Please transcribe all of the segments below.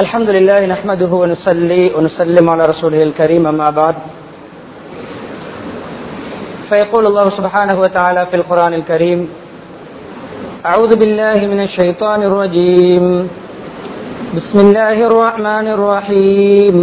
الحمد لله نحمده ونصلي ونسلم على رسوله الكريم أما بعد فيقول الله سبحانه وتعالى في القرآن الكريم أعوذ بالله من الشيطان الرجيم بسم الله الرحمن الرحيم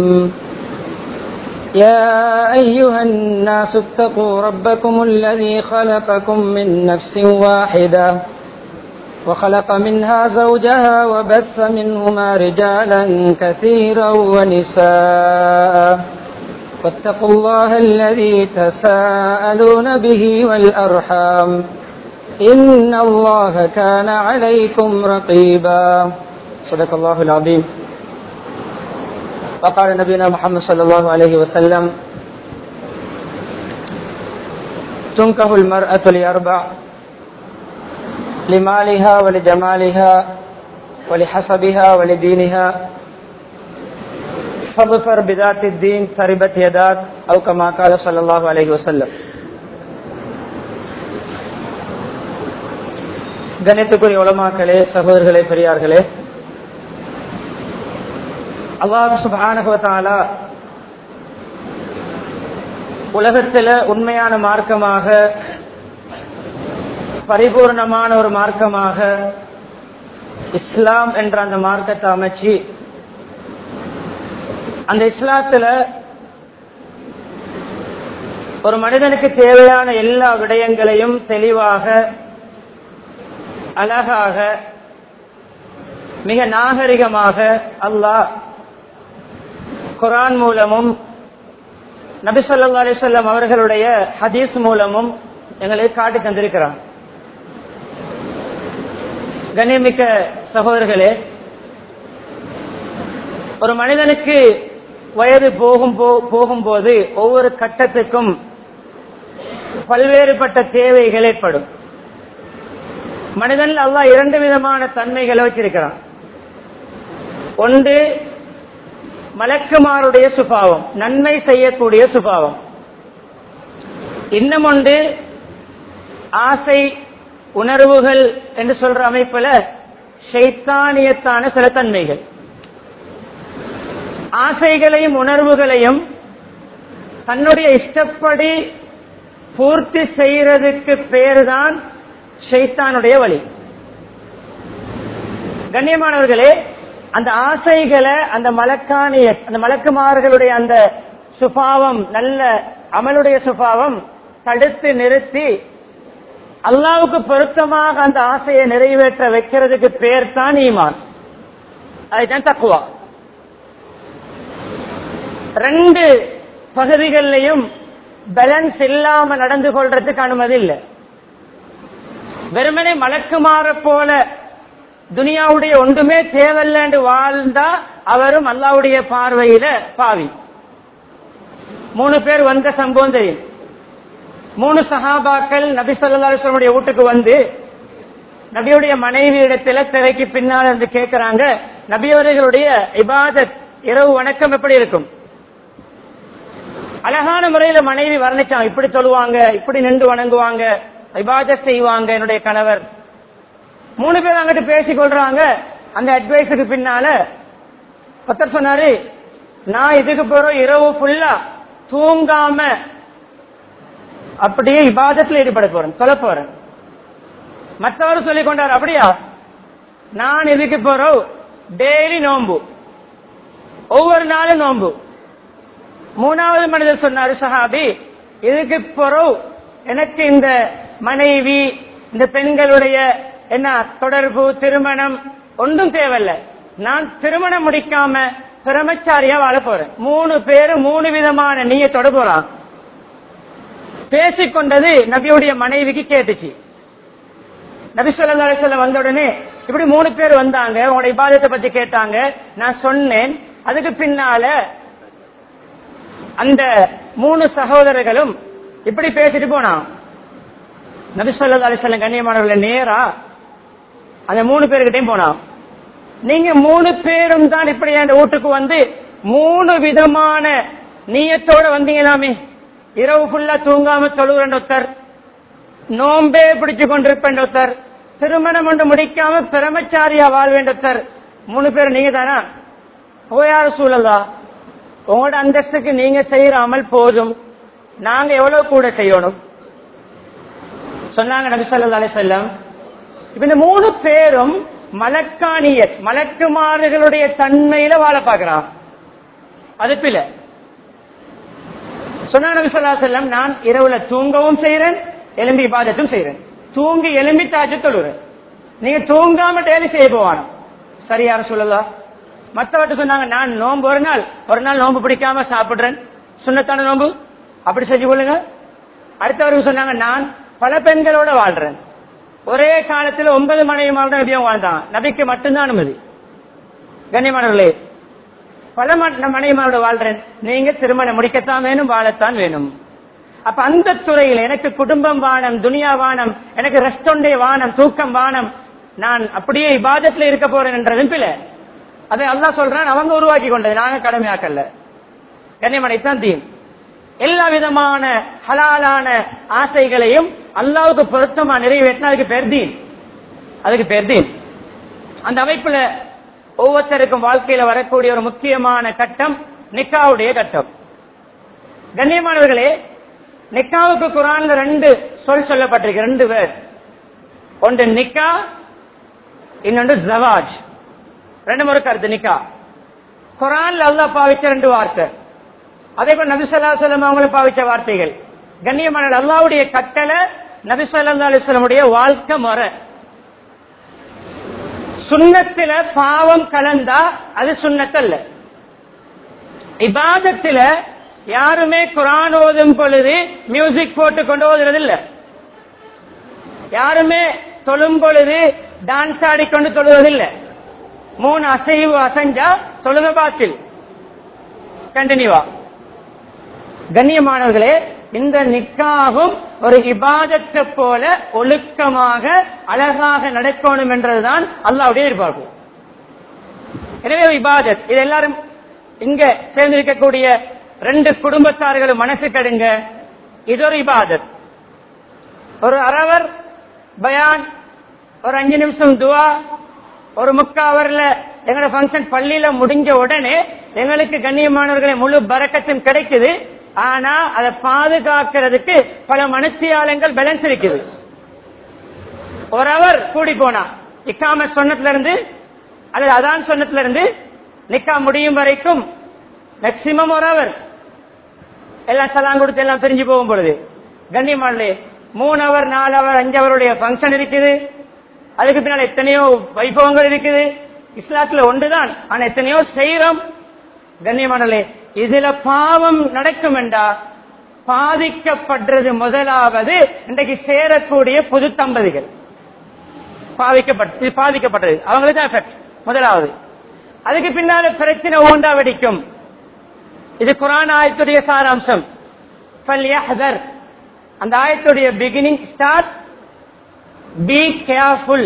يا أيها الناس اتقوا ربكم الذي خلقكم من نفس واحدة وخلق منها زوجها وبث منهما رجالا كثيرا ونساء واتقوا الله الذي تساءلون به والأرحام إن الله كان عليكم رقيبا صدق الله العظيم وقال نبينا محمد صلى الله عليه وسلم تنكه المرأة لأربع لمالها ولجمالها ولحسبها ولدينها فاظفر بذات الدين تربت يداك أو كما قال صلى الله عليه وسلم கணித்துக்குரிய உலமாக்களே சகோதரர்களே பெரியார்களே அல்லாஹ் சுபானகவத்தாலா உலகத்தில் உண்மையான மார்க்கமாக பரிபூர்ணமான ஒரு மார்க்கமாக இஸ்லாம் என்ற அந்த மார்க்கத்தை அமைச்சு அந்த இஸ்லாத்துல ஒரு மனிதனுக்கு தேவையான எல்லா விடயங்களையும் தெளிவாக அழகாக மிக நாகரிகமாக அல்லாஹ் குரான் மூலமும் நபி சொல்லா அலிசல்லம் அவர்களுடைய ஹதீஸ் மூலமும் எங்களுக்கு காட்டி தந்திருக்கிறான் கண்ணியமிக்க சகோதரர்களே ஒரு மனிதனுக்கு வயது போகும் போகும்போது ஒவ்வொரு கட்டத்துக்கும் பல்வேறுபட்ட தேவைகள் ஏற்படும் மனிதன் அல்லா இரண்டு விதமான தன்மைகளை வச்சிருக்கிறான் ஒன்று மலக்குமாருடைய சுபாவம் நன்மை செய்யக்கூடிய சுபாவம் இன்னும் ஒன்று ஆசை உணர்வுகள் என்று சொல்ற அமைப்புல ஷைத்தானியத்தான சில தன்மைகள் ஆசைகளையும் உணர்வுகளையும் தன்னுடைய இஷ்டப்படி பூர்த்தி செய்யறதுக்கு பேர் தான் ஷைத்தானுடைய வழி கண்ணியமானவர்களே அந்த ஆசைகளை அந்த மலக்கானிய அந்த மலக்குமார்களுடைய அந்த சுபாவம் நல்ல அமலுடைய சுபாவம் தடுத்து நிறுத்தி அல்லாவுக்கு பொருத்தமாக அந்த ஆசையை நிறைவேற்ற வைக்கிறதுக்கு பேர் தான் ஈமான் அதுதான் தக்குவா ரெண்டு பகுதிகளிலையும் பேலன்ஸ் இல்லாம நடந்து கொள்றதுக்கு அனுமதி இல்லை வெறுமனே மலக்குமாற போல துனியாவுடைய ஒன்றுமே தேவையில்லை வாழ்ந்தா அவரும் அல்லாவுடைய பார்வையில பாவி மூணு பேர் வந்த சம்பவம் தெரியும் மூணு சஹாபாக்கள் நபி சொல்லாஸ்வனுடைய வீட்டுக்கு வந்து நபியுடைய மனைவி இடத்துல திரைக்கு பின்னால் வந்து கேட்கிறாங்க நபியவர்களுடைய இபாதத் இரவு வணக்கம் எப்படி இருக்கும் அழகான முறையில மனைவி வர்ணிச்சாங்க இப்படி சொல்லுவாங்க இப்படி நின்று வணங்குவாங்க இபாதத் செய்வாங்க என்னுடைய கணவர் மூணு பேர் அங்கிட்டு பேசிக் கொள்றாங்க அந்த அட்வைஸுக்கு பின்னால ஒருத்தர் சொன்னாரு நான் இதுக்கு போறோம் இரவு ஃபுல்லா தூங்காம அப்படியே இபாதத்தில் ஈடுபட போறேன் சொல்ல போறேன் மற்றவர் சொல்லிக் கொண்டார் அப்படியா நான் இதுக்கு போறோம் டெய்லி நோம்பு ஒவ்வொரு நாளும் நோம்பு மூணாவது மனிதர் சொன்னாரு சஹாபி இதுக்கு போறோம் எனக்கு இந்த மனைவி இந்த பெண்களுடைய என்ன தொடர்பு திருமணம் ஒன்றும் தேவையில்ல நான் திருமணம் முடிக்காம பிரமச்சாரியா வாழ போறேன் மூணு பேரு மூணு விதமான நீயத்தோட போறான் பேசிக்கொண்டது நபியுடைய மனைவிக்கு கேட்டுச்சு நபி சொல்ல வந்த உடனே இப்படி மூணு பேர் வந்தாங்க உங்களோட இபாதத்தை பத்தி கேட்டாங்க நான் சொன்னேன் அதுக்கு பின்னால அந்த மூணு சகோதரர்களும் இப்படி பேசிட்டு போனான் நபி சொல்லா அலிசல்லம் கண்ணியமானவர்கள் நேரா அந்த மூணு பேருக்கிட்டையும் போனான் நீங்க மூணு பேரும் தான் இப்படி என் வீட்டுக்கு வந்து மூணு விதமான நீயத்தோட வந்தீங்களாமே இரவு ஃபுல்லா தூங்காம தொழுகிற ஒருத்தர் நோம்பே பிடிச்சு கொண்டிருப்பேன் ஒருத்தர் திருமணம் ஒன்று முடிக்காம பிரமச்சாரியா வாழ்வேன் ஒருத்தர் மூணு பேர் நீங்க தானா ஓ யார் சூழலா உங்களோட அந்தஸ்துக்கு நீங்க செய்யற அமல் போதும் நாங்க எவ்வளவு கூட செய்யணும் சொன்னாங்க நபி ஸல்லல்லாஹு அலைஹி வஸல்லம் இப்ப இந்த மூணு பேரும் மலக்கானிய மலக்குமாறுகளுடைய தன்மையில வாழ பாக்குறான் அது பில சொன்னா நபி ஸல்லல்லாஹு அலைஹி வஸல்லம் நான் இரவுல தூங்கவும் செய்யறேன் எலும்பி இபாதத்தும் செய்யறேன் தூங்கி எலும்பி தாஜு தொழுறேன் நீங்க தூங்காம டெய்லி செய்ய போவானோ சரி யார சொல்லலாம் மத்தவட்ட சொன்னாங்க நான் நோன்பு ஒரு நாள் ஒரு நாள் நோன்பு பிடிக்காம சாப்பிடுறேன் சுண்ணத்தான நோன்பு அப்படி செஞ்சு கொள்ளுங்க அடுத்தவருக்கு சொன்னாங்க நான் பல பெண்களோட வாழ்றேன் ஒரே காலத்துல ஒன்பது மனைவிமாரோட நபியும் வாழ்ந்தான் நபிக்கு மட்டும்தான் அனுமதி கண்ணியமானவர்களே பல ம- மனைவிமாரோட வாழ்றேன் நீங்க திருமணம் முடிக்கத்தான் வேணும் வாழத்தான் வேணும் அப்ப அந்த துறையில் எனக்கு குடும்பம் வானம் துனியா வானம் எனக்கு ரெஸ்டொண்டே வானம் தூக்கம் வானம் நான் அப்படியே இபாதத்துல இருக்க போறேன் என்றதும் பிள்ளை அதை அல்லாஹ் சொல்றான் அவங்க உருவாக்கி கொண்டது நாங்க கடமையாக்கல கண்ணியமனைத்தான் தீன் எல்லா விதமான ஹலாலான ஆசைகளையும் அல்லாவுக்கு பொருத்தமா நிறைவேற்றினா அதுக்கு பேர் தீன் அதுக்கு பேர் தீன் அந்த அமைப்புல ஒவ்வொருத்தருக்கும் வாழ்க்கையில வரக்கூடிய ஒரு முக்கியமான கட்டம் நிக்காவுடைய கட்டம் கண்ணியமானவர்களே நிக்காவுக்கு குரான்ல ரெண்டு சொல் சொல்லப்பட்டிருக்கு ரெண்டு பேர் ஒன்று நிக்கா இன்னொன்று ஜவாஜ் ரெண்டு முறை கருத்து நிக்கா குரான்ல அல்லாஹ் பாவிச்ச ரெண்டு வார்த்தை அதே போல நபி ஸல்லல்லாஹு அலைஹி வஸல்லம் அவங்களும் பாவிச்ச வார்த்தைகள் கண்ணியமான அல்லாஹ்வுடைய கட்டளை நபி ஸல்லல்லாஹு அலைஹி வஸல்லமுடைய வாழ்க்கை முறை சுண்ணத்துல பாவம் கலந்தா அது சுண்ணத்தல்ல இபாதத்துல யாருமே குரான் ஓதும் பொழுது மியூசிக் போட்டு கொண்டு ஓதுறது இல்ல யாருமே தொழும் பொழுது டான்ஸ் ஆடிக்கொண்டு தொழுவதில்லை மூணு அசைவு அசைஞ்சா தொழுத பாத்தில் கண்டினியூவா கண்ணியமானவர்களே இந்த நிக்காகும் ஒரு இபாதத்தை போல ஒழுக்கமாக அழகாக நடக்கணும் என்றதுதான் அல்லாவுடைய எதிர்பார்ப்பு எனவே ஒரு இபாதத் இது எல்லாரும் இங்க சேர்ந்திருக்கக்கூடிய ரெண்டு குடும்பத்தார்களும் மனசு கடுங்க இது ஒரு இபாதத் ஒரு அரவர் பயான் ஒரு அஞ்சு நிமிஷம் துவா ஒரு முக்காவர்ல எங்களோட ஃபங்க்ஷன் பள்ளியில முடிஞ்ச உடனே எங்களுக்கு கண்ணியமானவர்களை முழு பறக்கத்தும் கிடைக்குது ஆனா அதை பாதுகாக்கிறதுக்கு பல மனுஷியாலங்கள் பேலன்ஸ் இருக்குது ஒரு அவர் கூடி போனா இக்காம சொன்னதுல இருந்து அல்லது அதான் சொன்னதுல இருந்து நிக்கா முடியும் வரைக்கும் மேக்சிமம் ஒரு அவர் எல்லாம் சலாம் கொடுத்து எல்லாம் பிரிஞ்சு போகும் பொழுது கண்ணியமானே மூணு அவர் நாலு அவர் அஞ்சு அவருடைய ஃபங்க்ஷன் இருக்குது அதுக்கு பின்னால் எத்தனையோ வைபவங்கள் இருக்குது இஸ்லாத்துல ஒன்றுதான் ஆனா எத்தனையோ செய்யறோம் கண்ணியமானலே இதுல பாவம் நடக்கும் என்றா பாதிக்கப்படுறது முதலாவது இன்றைக்கு சேரக்கூடிய புது தம்பதிகள் பாதிக்கப்பட்டு இது பாதிக்கப்பட்டது அவங்களுக்கு தான் எஃபெக்ட் முதலாவது அதுக்கு பின்னால பிரச்சனை ஒவ்வொன்றா வெடிக்கும் இது குரான் ஆயத்துடைய சாராம்சம் ஃபல்யஹ்தர் அந்த ஆயத்துடைய பிகினிங் ஸ்டார்ட் பி கேர்ஃபுல்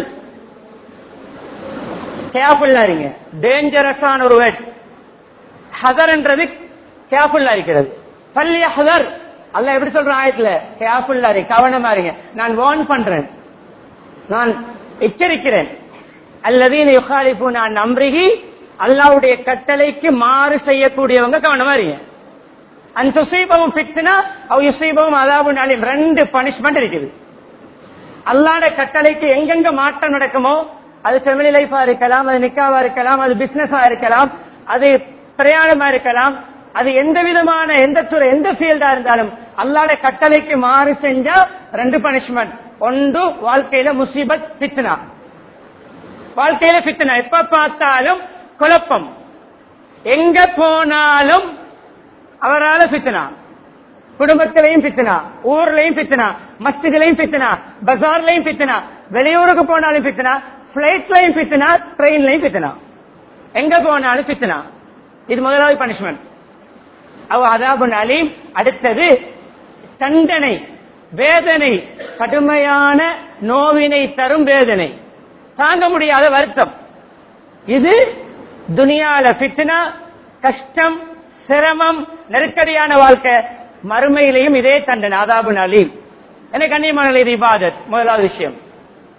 கேர்ஃபுல்லா இருங்க டேஞ்சரஸான ஒரு வேர்ட் ஹதர்ன்றது கேர்ஃபுல்லா இருக்கிறது ஃபல்யஹ்தர் அல்லாஹ் எப்படி சொல்றான் ஆயத்துல கேர்ஃபுல்லா இரு கவனமா இருங்க நான் வார்ன் பண்றேன் நான் எச்சரிக்கிறேன் அல்லதீன் யுகாலிபூன் நான் நம்புகி அல்லாவுடைய கட்டளைக்கு மாறு செய்யக்கூடியவங்க கவனமா இருங்க அந்த சுசீபமும் பிட்னா அவ யுசீபமும் அதாவது நாளின் ரெண்டு பனிஷ்மெண்ட் இருக்குது அல்லாட கட்டளைக்கு எங்கெங்க மாற்றம் நடக்குமோ அது ஃபெமிலி லைஃபா இருக்கலாம் அது நிக்காவா இருக்கலாம் அது பிசினஸா இருக்கலாம் அது பிரயாணமா இருக்கலாம் அது எந்த விதமான எந்த துறை எந்த ஃபீல்டா இருந்தாலும் அல்லாட கட்டளைக்கு மாறு செஞ்சா ரெண்டு பனிஷ்மெண்ட் ஒன்று வாழ்க்கையில முசீபத் பித்னா வாழ்க்கையில பித்னா எப்ப பார்த்தாலும் குழப்பம் எங்க போனாலும் அவரால பித்னா குடும்பத்திலையும் பித்தனா ஊர்லயும் பித்தனா மஸ்ஜிதிலையும் பித்தனா பஜார்லயும் பித்தனா வெளியூருக்கு போனாலும் பித்தனா பிளைட்லயும் பித்தனா ட்ரெயின்லயும் பித்தனா எங்க போனாலும் பித்தனா இது முதலாவது பனிஷ்மெண்ட் அவ அதாபு அலீம் அடுத்தது தண்டனை வேதனை கடுமையான நோவினை தரும் வேதனை தாங்க முடியாத வருத்தம் இது துனியால பித்னா கஷ்டம் சிரமம் நெருக்கடியான வாழ்க்கை மறுமையிலையும் இதே தண்டனை அதாபு அலீம் என கண்ணியமான இது இபாதத் முதலாவது விஷயம்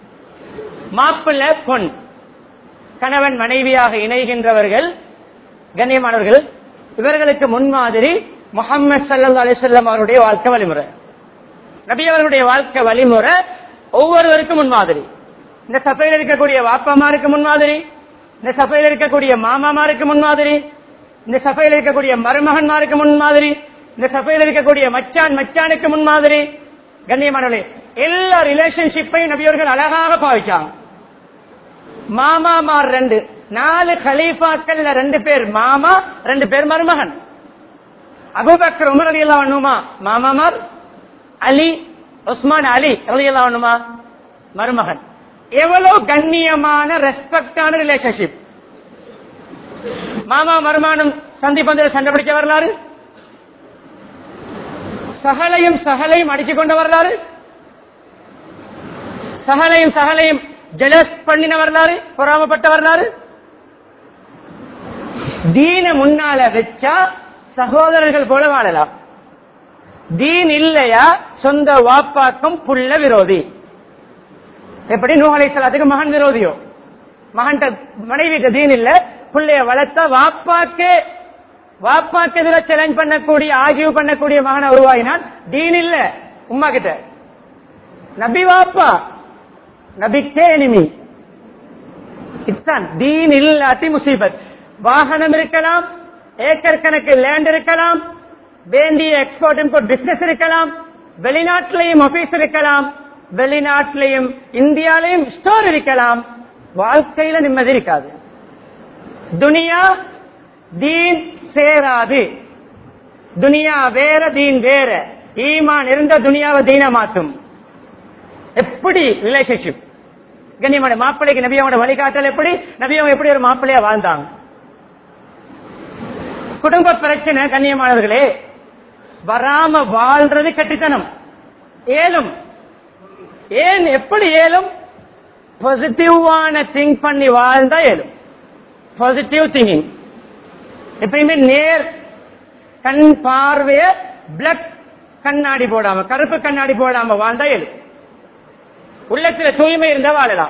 மாப்பிள்ள பொன் கணவன் மனைவியாக இணைகின்றவர்கள் கண்ணியமானவர்கள் இவர்களுக்கு முன்மாதிரி முகமது சல்லா அலிசல்லாம் அவருடைய வாழ்க்கை வழிமுறை நபி அவர்களுடைய வாழ்க்கை வழிமுறை ஒவ்வொருவருக்கும் முன்மாதிரி இந்த சபையில் இருக்கக்கூடிய வாப்பாமாருக்கு முன்மாதிரி இந்த சபையில் இருக்கக்கூடிய மாமாமாருக்கு முன்மாதிரி இந்த சபையில் இருக்கக்கூடிய மருமகன்மாருக்கு முன்மாதிரி இந்த சபையில் இருக்கக்கூடிய மச்சான் மச்சானுக்கு முன்மாதிரி கண்ணியமானவர்களே எல்லா ரிலேஷன்ஷிப்பையும் நபியவர்கள் அழகாக பாவிச்சாங்க மாமாமார் ரெண்டு நாலு கலீஃபாக்கள்ல ரெண்டு பேர் மாமா ரெண்டு பேர் மருமகன் அபுபக்கர் உமர் அலி அல்லா வேணுமா மாமாமார் அலி உஸ்மான் அலி அலி அல்லா வேணுமா மருமகன் எவ்வளவு கண்ணியமான ரெஸ்பெக்டான ரிலேஷன்ஷிப் மாமா மருமானும் சந்திப்பந்தில் சண்டை பிடிச்ச வரலாறு சகலையும் சகலையும் அடிச்சு கொண்ட வரலாறு சகலையும் சகலையும் ஜலஸ் பண்ணின வரலாறு பொறாமப்பட்ட வரலாறு தீன முன்னால வச்சா சகோதரர்கள் போல வாழலாம் தீன் இல்லையா சொந்த வாப்பாக்கும் புள்ள விரோதி எப்படி நூகலை சலாத்துக்கு மகன் விரோதியோ மகன் மனைவிக்கு தீன் இல்ல பிள்ளைய வளர்த்தா வாப்பாக்கு வாப்பாக்கு எதிர சேலஞ்ச் பண்ணக்கூடிய ஆகிய பண்ணக்கூடிய மகனை உருவாகினான் தீன் இல்ல உமா கிட்ட நபி வாப்பா நபிக்கே எனிமி இத்தான் தீன் இல்லாட்டி முசீபத் வாகனம் இருக்கலாம் ஏக்கர் கணக்கு லேண்ட் இருக்கலாம் வேண்டிய எக்ஸ்போர்ட் இம்போர்ட் பிசினஸ் இருக்கலாம் வெளிநாட்டிலையும் ஆபீஸ் இருக்கலாம் வெளிநாட்டிலையும் இந்தியாலையும் ஸ்டோர் இருக்கலாம் வாழ்க்கையில நிம்மதி இருக்காது துனியா தீன் சேராது துனியா வேற தீன் வேற ஈமான் இருந்த துனியாவை தீன மாத்தும் எப்படி ரிலேஷன்ஷிப் கண்ணியமான மாப்பிள்ளைக்கு நபியோட வழிகாட்டல் எப்படி நபியம் எப்படி ஒரு மாப்பிள்ளையா வாழ்ந்தாங்க குடும்ப பிரச்சனை கண்ணியமானவர்களே வராம வாழ்றது கட்டித்தனம் ஏலும் ஏன் எப்படி ஏலும் பாசிட்டிவான திங்க் பண்ணி வாழ்ந்தா ஏலும் பாசிட்டிவ் திங்கிங் எப்பயுமே நேர் கண் பார்வைய பிளக் கண்ணாடி போடாம கருப்பு கண்ணாடி போடாம வாழ்ந்தா ஏலும் உள்ளத்துல தூய்மை இருந்தா வாழலாம்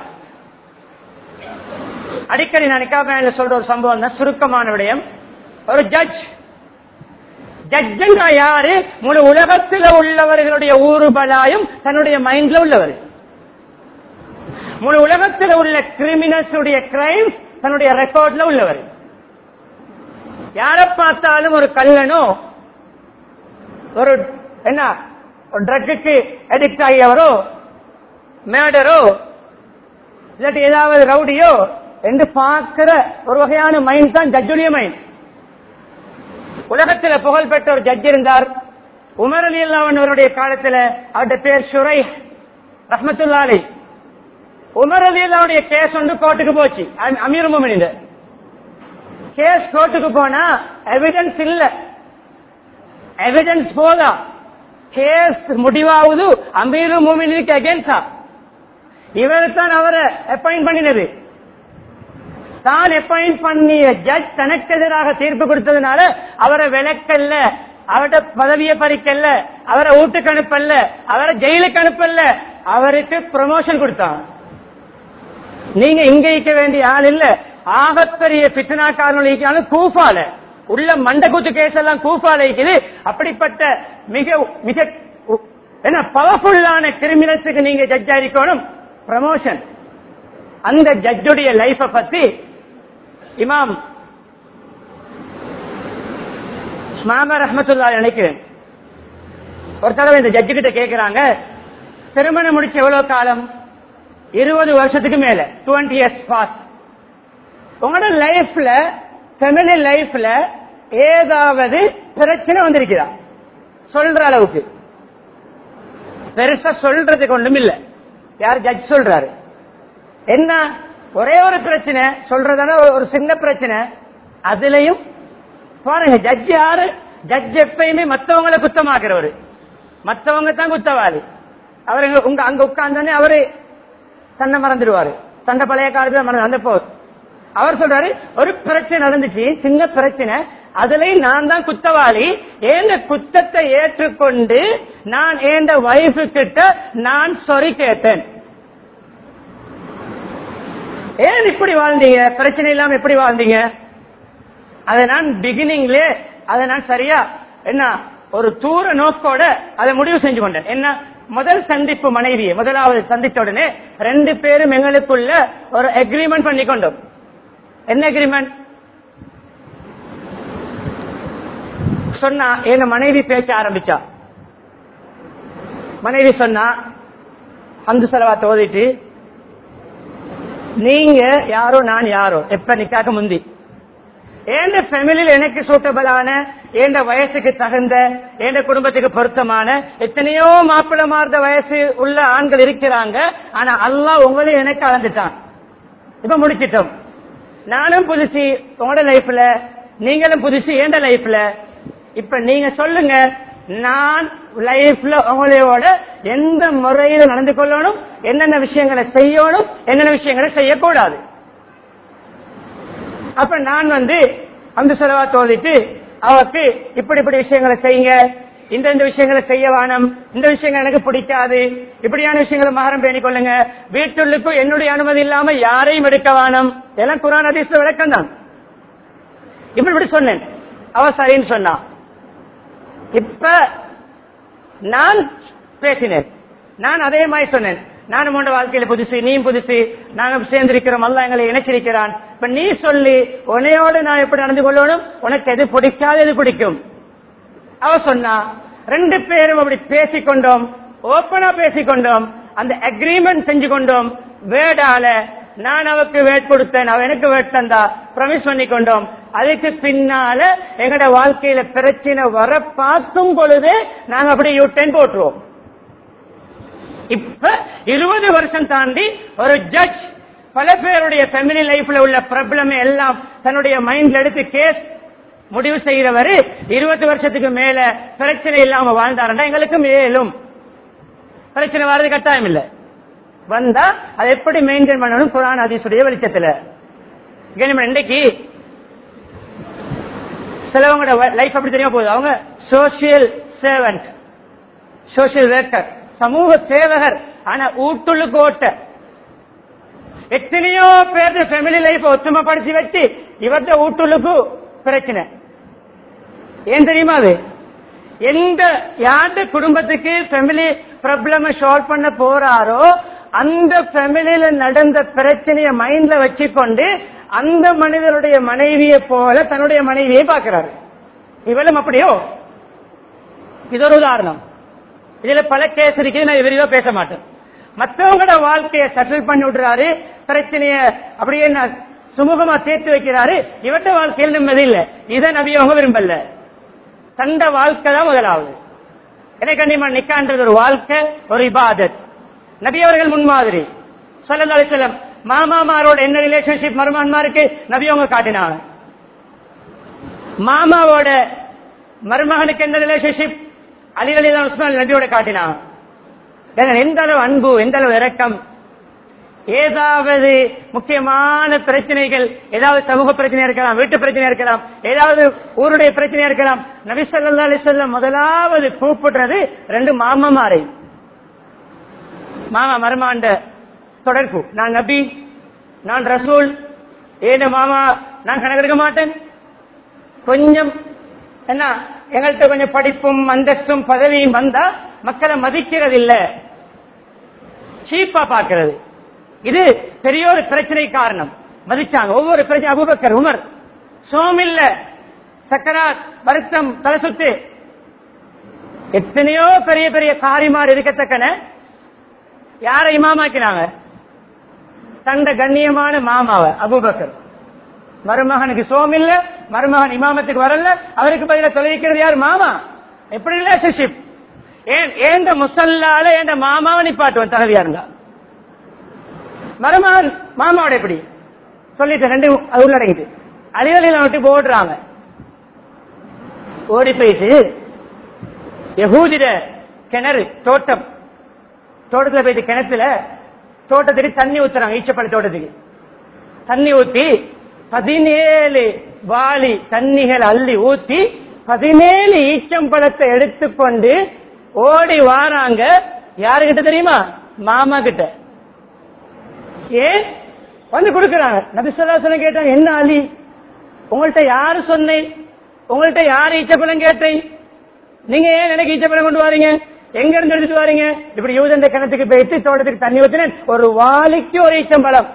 அடிக்கடி நான் நிக்காம சொல்ற ஒரு சம்பவம் தான் சுருக்கமான விடயம் ஒரு ஜட்ஜ் ஜட்ஜுங்க யாரு முழு உலகத்தில் உள்ளவர்களுடைய ஊறுபலாயும் தன்னுடைய மைண்ட்ல உள்ளவர் முழு உலகத்தில் உள்ள கிரிமினல்ஸ் உடைய கிரைம் தன்னுடைய ரெக்கார்ட்ல உள்ளவர் யார பார்த்தாலும் ஒரு கல்லனோ ஒரு என்ன ட்ரக்குக்கு அடிக்ட் ஆகியவரோ மேடரோ இல்லாட்டி ஏதாவது ரவுடியோ என்று பார்க்கிற ஒரு வகையான மைண்ட் தான் ஜட்ஜுடைய மைண்ட் உலகத்தில் புகழ்பெற்ற ஒரு ஜட்ஜ் இருந்தார் உமர் அலி அல்லாவனுடைய காலத்தில் அவருடைய பேர் சுரை ரஹமத்துல்லாலி உமர் அலி அல்லாவுடைய கேஸ் வந்து கோர்ட்டுக்கு போச்சு அமீர் அமீர் மோமினின் கேஸ் கோர்ட்டுக்கு போனா எவிடன்ஸ் இல்ல எவிடன்ஸ் போதா கேஸ் முடிவாகுது அமீர் மோமினுக்கு அகேன்ஸ்டா இவர் தான் அவரை அப்பாயிண்ட் பண்ணினது தான் அப்பாயிண்ட் பண்ணிய ஜட்ஜ் தனக்கு எதிராக தீர்ப்பு கொடுத்ததுனால அவரை விளக்கல்ல அவரோட பதவியை பறிக்கல அவரை வீட்டுக்கு அனுப்பல அவரை ஜெயிலுக்கு அனுப்பல அவருக்கு ப்ரமோஷன் கொடுத்தான் நீங்க இங்க இருக்க வேண்டிய ஆள் இல்ல ஆகப்பெரிய பித்தனாக்காரன் கூஃபால உள்ள மண்டகுத்து கேஸ் எல்லாம் கூஃபால இருக்குது அப்படிப்பட்ட மிக மிக என்ன பவர்ஃபுல்லான கிரிமினல்ஸுக்கு நீங்க ஜட்ஜ் ஆயிருக்கணும் ப்ரமோஷன் அந்த ஜட்ஜுடைய லைஃப பத்தி இமாம் மாம ரஹமத்துல்லா நினைக்கிறேன் ஒரு தடவை இந்த ஜட்ஜு கிட்ட கேட்கிறாங்க திருமணம் முடிச்ச எவ்வளவு காலம் இருபது வருஷத்துக்கு மேல டுவெண்ட்டி இயர்ஸ் பாஸ் உங்களோட லைஃப்ல ஃபேமிலி லைஃப்ல ஏதாவது பிரச்சனை வந்திருக்குதா சொல்ற அளவுக்கு பெருசா சொல்றதுக்கு ஒண்ணும் இல்ல யார் ஜட்ஜ் சொல்றாரு என்ன ஒரே ஒரு பிரச்சனை சொல்றதான ஒரு சின்ன பிரச்சனை அதுலயும் பாருங்க ஜட்ஜ் யாரு ஜட்ஜ் எப்பயுமே மத்தவங்களை குத்தமாக்குறவரு மத்தவங்க தான் குத்தவாளி அவர் உங்க அங்க உட்கார்ந்தோடனே அவரு தன்னை மறந்துடுவாரு தன்னை பழைய காலத்துல மறந்து அந்த போர் அவர் சொல்றாரு ஒரு பிரச்சனை நடந்துச்சு சின்ன பிரச்சனை அதுலயும் நான் தான் குத்தவாளி ஏந்த குத்தத்தை ஏற்றுக்கொண்டு நான் ஏந்த வைஃபு கிட்ட நான் சொரி கேட்டேன் ஏன் இப்படி வாழ்ந்தீங்க பிரச்சனை இல்லாம எப்படி வாழ்ந்தீங்க அதை நான் பிகினிங்ல அதை நான் சரியா என்ன ஒரு தூர நோக்கோட அதை முடிவு செஞ்சு கொண்டேன் என்ன முதல் சந்திப்பு மனைவியை முதலாவது சந்தித்த உடனே ரெண்டு பேரும் எங்களுக்குள்ள ஒரு அக்ரிமெண்ட் பண்ணி கொண்டோம் என்ன அக்ரிமெண்ட் சொன்னா எங்க மனைவி பேச ஆரம்பிச்சா மனைவி சொன்னா அந்த செலவாத்த ஓதிட்டு நீங்க யாரோ நான் யாரோ எப்ப நிக்காக்க முந்தி எந்த ஃபேமிலியில் எனக்கு சூட்டபிளான எந்த வயசுக்கு தகுந்த எந்த குடும்பத்துக்கு பொருத்தமான எத்தனையோ மாப்பிள்ள மாறுத வயசு உள்ள ஆண்கள் இருக்கிறாங்க ஆனா அல்லாஹ் உங்களையும் எனக்கு அளந்துட்டான் இப்ப முடிச்சிட்டோம் நானும் புதுசு உங்களோட லைஃப்ல நீங்களும் புதுசு எந்த லைஃப்ல இப்ப நீங்க சொல்லுங்க நான் லைஃப்ல உங்களோட எந்த முறையில நடந்து கொள்ளணும் என்னென்ன விஷயங்களை செய்யணும் என்னென்ன விஷயங்களை செய்யக்கூடாது அப்ப நான் வந்து அந்த செலவா தோதிட்டு அவருக்கு இப்படி இப்படி விஷயங்களை செய்யுங்க இந்த இந்த விஷயங்களை செய்ய வேணும் இந்த விஷயங்கள் எனக்கு பிடிக்காது இப்படியான விஷயங்களை மகரம் பேணிக் கொள்ளுங்க வீட்டுள்ளுக்கும் என்னுடைய அனுமதி இல்லாம யாரையும் எடுக்க வேணும் எல்லாம் குரான் அதிர்ஷ்ட விளக்கம் தான் இப்படி இப்படி சொன்னேன் அவ சரின்னு சொன்னா இப்ப நான் பேசினேன் நான் அதே மாதிரி சொன்னேன் நானும் உண்ட வாழ்க்கையில புதுசு நீயும் புதுசு நாங்க சேர்ந்திருக்கிறோம் அல்ல எங்களை இணைச்சிருக்கிறான் இப்ப நீ சொல்லி உன்னையோடு நான் எப்படி நடந்து கொள்ளணும் உனக்கு எது பிடிக்காது எது பிடிக்கும் அவ சொன்னா ரெண்டு பேரும் அப்படி பேசிக்கொண்டோம் ஓப்பனா பேசிக்கொண்டோம் அந்த அக்ரிமெண்ட் செஞ்சு கொண்டோம் வேடால நான் அவருக்கு வேட் கொடுத்தேன் அவ எனக்கு வேட் தந்தா ப்ரமிஸ் பண்ணி கொண்டோம் அதுக்கு பின்னால எங்கட வாழ்க்கையில பிரச்சனை வர பார்க்கும் பொழுது நாங்க அப்படி யூட்டன் போட்டுருவோம் இப்ப இருபது வருஷம் தாண்டி ஒரு ஜட்ஜ் பல பேருடைய ஃபேமிலி லைஃப்ல உள்ள ப்ராப்ளம் எல்லாம் தன்னுடைய மைண்ட்ல எடுத்து கேஸ் முடிவு செய்யறவரு இருபது வருஷத்துக்கு மேல பிரச்சனை இல்லாம வாழ்ந்தாருன்னா எங்களுக்கு மேலும் பிரச்சனை வர்றது கட்டாயம் இல்ல வந்தா அதை எப்படி மெயின்டைன் பண்ணணும் குரான் அதிசுடைய வெளிச்சத்துல கனிமன் இன்றைக்கு சிலவங்களோட லைஃப் அப்படி தெரியாம போகுது அவங்க சோசியல் சேவன்ட் சோசியல் ஒர்க்கர் சமூக சேவகர் ஆனா ஊட்டுள்ளுக்கு ஓட்ட எத்தனையோ பேர் ஃபேமிலி லைஃப் ஒத்துமைப்படுத்தி வச்சு இவர்த ஊட்டுள்ளுக்கு பிரச்சனை ஏன் தெரியுமா அது எந்த யாரு குடும்பத்துக்கு ஃபேமிலி ப்ராப்ளம் சால்வ் பண்ண போறாரோ அந்த ஃபேமிலியில நடந்த பிரச்சனைய மைண்ட்ல வச்சுக்கொண்டு அந்த மனிதருடைய மனைவியை போல தன்னுடைய மனைவியை பார்க்கிறாரு இவளும் அப்படியோ இது ஒரு உதாரணம் இதுல பல கேஸ் இருக்குது நான் விரிவா பேச மாட்டேன் மற்றவங்களோட வாழ்க்கையை செட்டில் பண்ணி விடுறாரு பிரச்சனைய அப்படியே நான் சுமூகமா சேர்த்து வைக்கிறாரு இவட்ட வாழ்க்கையில் நிம்மதி இல்ல இதை நபி அவங்க விரும்பல தண்ட வாழ்க்கை தான் முதலாவது எனக்கு கண்டிப்பா நிக்கான்றது ஒரு வாழ்க்கை ஒரு இபாதத் நபி அவர்கள் முன்மாதிரி சொல்லி செல்லம் மாமாமாரோட என்ன ரிலேஷன்ஷிப் மருமகன்மாருக்கு நபி அவங்க காட்டினாங்க மாமாவோட மருமகனுக்கு என்ன ரிலேஷன்ஷிப் அலி அலி உஸ்மான் நபியோட காட்டினாங்க ஏன்னா, எந்த அளவு அன்பு எந்த அளவு இரக்கம் ஏதாவது முக்கியமான பிரச்சனைகள் ஏதாவது சமூக பிரச்சனை இருக்கலாம் வீட்டு பிரச்சனை இருக்கலாம் ஏதாவது ஊருடைய பிரச்சனை இருக்கலாம் நபி ஸல்லல்லாஹு அலைஹி வஸல்லம் முதலாவது கூப்பிடுறது ரெண்டு மாமமாரை மாமா மருமாண்ட தொடர்பு நான் நபி நான் ரசூல் ஏன மாமா நான் கணக்கெடுக்க மாட்டேன் கொஞ்சம் என்ன எங்கள்கிட்ட கொஞ்சம் படிப்பும் அந்தஸ்தும் பதவியும் வந்தா மக்களை மதிக்கிறது இல்ல சீப்பா பார்க்கிறது இது பெரிய ஒரு பிரச்சனை காரணம் மதிச்சாங்க ஒவ்வொரு பிரச்சனை அபுபக்கர் உமர் சோமில்ல சக்கராத் வருத்தம் தலை சுத்து எத்தனையோ பெரிய பெரிய காரிமார் இருக்கத்தக்கன யாரை இமாமாக்கினாங்க தண்ட கண்ணியமான மாமாவை அபுபக்கர் மருமகனுக்கு சோம் இல்ல மருமகன் இமாமத்துக்கு வரல அவருக்கு பதில தொலைக்கிறது யார் மாமா எப்படி ரிலேஷன்ஷிப் ஏன் ஏந்த முசல்லால ஏந்த மாமாவை நிப்பாட்டுவன் தகுதியா இருந்தா மருமகன் மாமாவோட எப்படி சொல்லிட்டு ரெண்டு அது உள்ளடங்கிட்டு அலிவலியில விட்டு போடுறாங்க ஓடி போயிட்டு யகூதிட கிணறு தோட்டம் தோட்டத்துல போயிட்டு கிணத்துல தோட்டத்துக்கு தண்ணி ஊத்துறாங்க ஈச்சப்பள்ளி தோட்டத்துக்கு தண்ணி ஊத்தி பதினேழு வாளி தண்ணிகள் அள்ளி ஊத்தி பதினேழு ஈச்சம்பழத்தை எடுத்துக்கொண்டு ஓடி வாராங்க யாருகிட்ட தெரியுமா மாமா கிட்ட ஏன் வந்து கொடுக்கறாங்க நபிசல்லாசன கேட்டாங்க என்ன அலி உங்கள்ட்ட யாரு சொன்னேன் உங்கள்ட்ட யாரு ஈச்சப்பழம் கேட்டேன் நீங்க ஏன் எனக்கு ஈச்சப்பழம் கொண்டு வரீங்க எங்க இருந்து எடுத்துட்டு வரீங்க இப்படி யூதண்ட கிணத்துக்கு போயிட்டு தோட்டத்துக்கு தண்ணி ஊத்தினேன் ஒரு வாளிக்கு ஒரு ஈச்சம்பழம்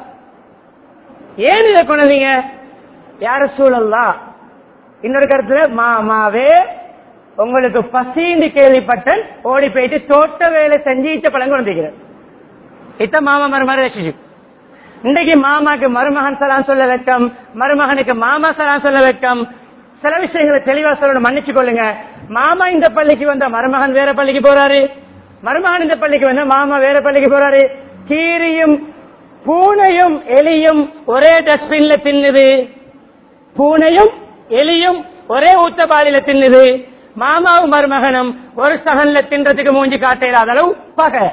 ஏன் இதை கொண்டு வந்தீங்க யார சூழல்லாம் இன்னொரு கருத்துல மாமாவே உங்களுக்கு பசின்னு கேள்விப்பட்டேன் ஓடி போயிட்டு தோட்ட வேலை செஞ்சு ஈச்ச பழம் கொண்டிருக்கிறார் இத்த மாமா மருமக ரிலேஷன்ஷிப் இன்றைக்கு மாமாக்கு மருமகன் சலாம் சொல்ல வெட்கம் மருமகனுக்கு மாமா சலாம் சொல்ல வெட்கம் சில விஷயங்களை தெளிவா சொல்லணும் மன்னிச்சு கொள்ளுங்க மாமா இந்த பள்ளிக்கு வந்தா மருமகன் வேற பள்ளிக்கு போறாரு மருமகன் இந்த பள்ளிக்கு வந்தா மாமா வேற பள்ளிக்கு போறாரு கீரியும் பூனையும் எலியும் ஒரே டஸ்ட்பின்ல தின்னுது பூனையும் எலியும் ஒரே ஊத்தபாலில தின்னுது மாமாவும் மருமகனும் ஒரு சகன்ல தின்றதுக்கு மூஞ்சி காட்டேறாத அளவு பகை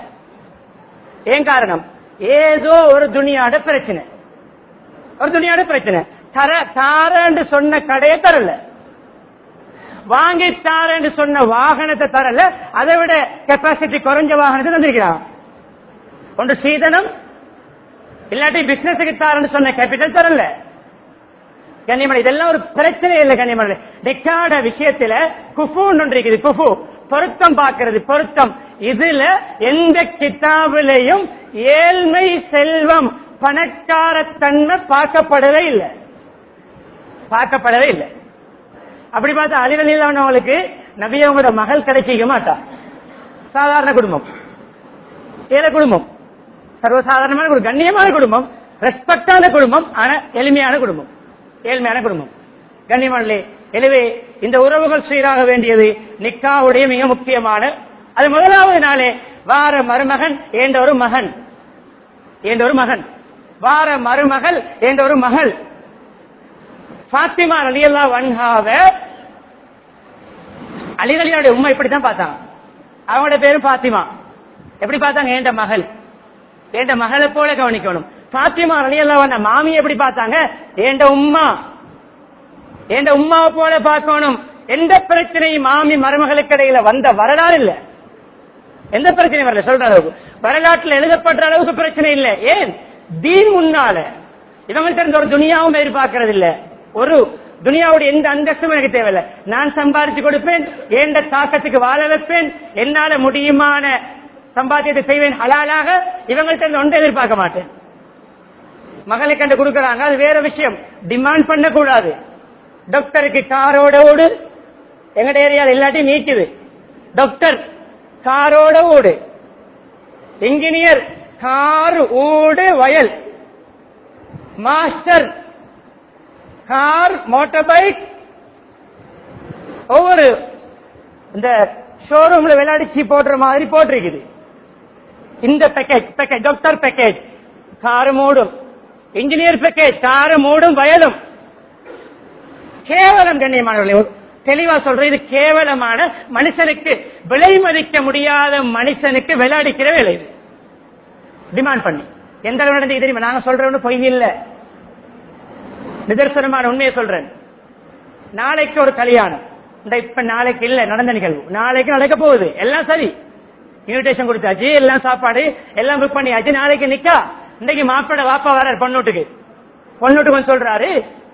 ஏன் காரணம் ஏதோ ஒரு துணியாட பிரச்சனை ஒரு துணியாட பிரச்சனை தர தாரன்னு சொன்ன கடையை தரல வாங்கி தாரன்னு சொன்ன வாகனத்தை தரல அதை விட கெப்பாசிட்டி குறைஞ்ச வாகனத்தை தந்திருக்கிறான் ஒன்று சீதனம் இல்லாட்டி பிசினஸுக்கு தாரன்னு சொன்ன கேபிட்டல் தரல கண்ணியமலை இதெல்லாம் ஒரு பிரச்சனை இல்லை கண்ணியமலை நிக்காட விஷயத்துல குஃபுன்னு ஒன்று இருக்குது குஃபு பொருத்தம் பார்க்கிறது பொருத்தம் இதுல எந்த கிதாபிலையும் ஏழ்மை செல்வம் பணக்காரத்தன்மை பார்க்கப்படவே இல்லை பார்க்கப்படவே இல்லை அப்படி பார்த்தா அலிவலியிலானவங்களுக்கு நபியவங்களோட மகள் கிடைச்சிக்க மாட்டா சாதாரண குடும்பம் ஏழை குடும்பம் சர்வசாதாரணமான ஒரு கண்ணியமான குடும்பம் ரெஸ்பெக்டான குடும்பம் ஆனா எளிமையான குடும்பம் ஏழ்மையான குடும்பம் கண்ணியமானே எனவே இந்த உறவுகள் சீராக வேண்டியது நிக்காவுடைய மிக முக்கியமான அது முதலாவது நாளே வார மருமகன் என்ற ஒரு மகன் என்ற ஒரு மகன் வார மருமகள் என்ற ஒரு மகள் பாத்திமா அலியல்லா வன்ஹாவ அலிகளியோட உண்மை இப்படித்தான் பார்த்தாங்க அவங்களோட பேரும் பாத்திமா எப்படி பார்த்தாங்க ஏண்ட மகள் ஏண்ட மகளை போல கவனிக்கணும் பாத்திமா அலியல்லா வந்த மாமி எப்படி பார்த்தாங்க ஏண்ட உம்மா ஏண்ட உம்மாவை போல பார்க்கணும் எந்த பிரச்சனையும் மாமி மருமகளுக்கு இடையில வந்த வரலாறு இல்ல எந்த பிரச்சனையும் வரல சொல்ற அளவுக்கு வரலாற்றில் எழுதப்படுற அளவுக்கு பிரச்சனை இல்லை ஏன் தீன் முன்னால இவங்கள்ட்ட இருந்த ஒரு துணியாவும் எதிர்பார்க்கறது இல்ல ஒரு துனியாவுடைய எந்த அந்தஸ்தும் எனக்கு தேவையில்லை நான் சம்பாதிச்சு கொடுப்பேன் ஏண்ட தாக்கத்துக்கு வாழ வைப்பேன் என்னால முடியுமான சம்பாத்தியத்தை செய்வேன் ஹலாலாக இவங்கள்ட்ட இருந்து ஒன்றை எதிர்பார்க்க மாட்டேன் மகளை கண்டு கொடுக்கறாங்க அது வேற விஷயம் டிமாண்ட் பண்ணக்கூடாது டாக்டருக்கு காரோட ஓடு எங்கட ஏரியாவில் இல்லாட்டி நீக்குது டாக்டர் காரோட ஓடு இன்ஜினியர் கார் ஓடு வயல் மாஸ்டர் கார் மோட்டார் பைக் ஒவ்வொரு இந்த ஷோரூம்ல விளையாடிச்சு போடுற மாதிரி போட்டிருக்குது இந்த பேக்கேஜ் பேக்கேஜ் டாக்டர் பேக்கேஜ் காரு மூடும் இன்ஜினியர் பேக்கேஜ் காரு மூடும் வயலும் கேவலம் கண்ணியமானவர்களே தெளிவா சொல்றேன் இது கேவலமான மனுஷனுக்கு விலை மதிக்க முடியாத மனுஷனுக்கு விளையாடிக்கிற வேலை இது டிமாண்ட் பண்ணி எந்த அளவு நடந்தது தெரியுமா நாங்க சொல்றோம்னு பொய் இல்ல நிதர்சனமான உண்மையை சொல்றேன் நாளைக்கு ஒரு கல்யாணம் இந்த இப்ப நாளைக்கு இல்ல நடந்த நிகழ்வு நாளைக்கு நடக்க போகுது எல்லாம் சரி இன்விடேஷன் கொடுத்தாச்சு எல்லாம் சாப்பாடு எல்லாம் புக் பண்ணியாச்சு நாளைக்கு நிக்கா இன்னைக்கு மாப்பிட வாப்பா வரார் பொண்ணூட்டுக்கு பொண்ணூட்டுக்கு வந்து சொல்றாரு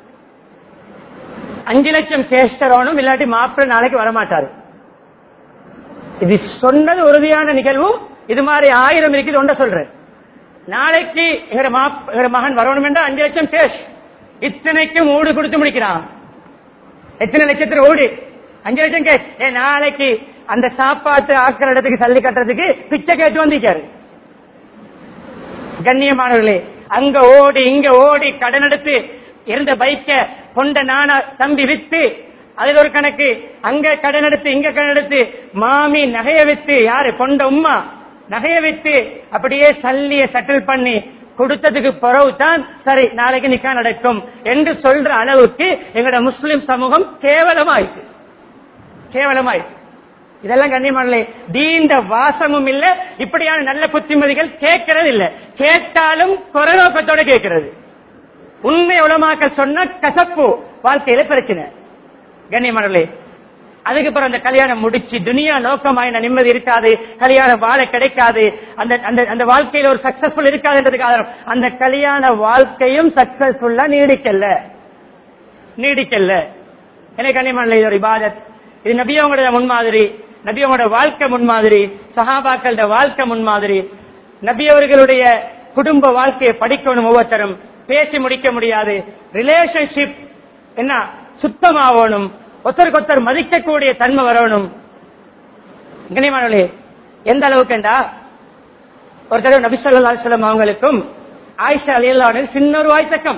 அஞ்சு லட்சம் கேஷ் தரணும் இல்லாட்டி மாப்பிள்ள நாளைக்கு வரமாட்டாரு இது சொன்னது உறுதியான நிகழ்வு இது மாதிரி ஆயிரம் இருக்குது ஒன்ற சொல்றேன் நாளைக்கு எங்க மாப் எங்க மகன் வரணும் என்றால் அஞ்சு லட்சம் கேஷ் இத்தனைக்கும் ஊடு கொடுத்து முடிக்கிறான் எத்தனை லட்சத்துல ஓடு அஞ்சு லட்சம் கேஷ் ஏ நாளைக்கு அந்த சாப்பாட்டு ஆக்கிற இடத்துக்கு சல்லி கட்டுறதுக்கு பிச்சை கேட்டு வந்திருக்காரு கண்ணியமானவர்களே அங்க ஓடி இங்க ஓடி கடன் எடுத்து இருந்த பைக்க கொண்ட நானா தம்பி வித்து அதுல ஒரு கணக்கு அங்க கடன் எடுத்து இங்க கடன் எடுத்து மாமி நகைய வித்து யாரு கொண்ட உம்மா நகைய வித்து அப்படியே சல்லிய செட்டில் பண்ணி கொடுத்ததுக்கு பிறகு தான் சரி நாளைக்கு நிக்கா நடக்கும் என்று சொல்ற அளவுக்கு எங்களோட முஸ்லிம் சமூகம் கேவலமாயிட்டு கேவலமாயிட்டு இதெல்லாம் கண்ணியமானே தீண்ட வாசமும் இல்ல இப்படியான நல்ல புத்திமதிகள் கேட்கறது இல்ல கேட்டாலும் குறை நோக்கத்தோட கேட்கிறது உண்மை உலமாக்கள் சொன்ன கசப்பு வாழ்க்கையில பிரச்சனை கண்ணியமானே அதுக்கு பிறகு அந்த கல்யாணம் முடிச்சு துனியா நோக்கமாய் நிம்மதி இருக்காது கல்யாணம் வாழ கிடைக்காது அந்த அந்த அந்த வாழ்க்கையில ஒரு சக்சஸ்ஃபுல் இருக்காதுன்றதுக்கு ஆதாரம் அந்த கல்யாண வாழ்க்கையும் சக்சஸ்ஃபுல்லா நீடிக்கல நீடிக்கல எனக்கு கண்ணியமான இது ஒரு இபாதத் இது நபியவங்களுடைய முன்மாதிரி நபியவங்களோட வாழ்க்கை முன்மாதிரி சஹாபாக்களோட வாழ்க்கை முன்மாதிரி நபியவர்களுடைய குடும்ப வாழ்க்கையை படிக்கணும் ஒவ்வொருத்தரும் பேசி முடிக்க முடியாது ரிலேஷன்ஷிப் என்ன சுத்தமாகணும் ஒருத்தருக்கு ஒருத்தர் மதிக்கக்கூடிய தன்மை வரணும் கண்ணியமானவர்களே எந்த அளவுக்குண்டா ஒரு தடவை நபி ஸல்லல்லாஹு அலைஹி வஸல்லம் அவங்களுக்கும் ஆயிஷா அலியல்லானு சின்ன ஒரு வாய்த்தக்கம்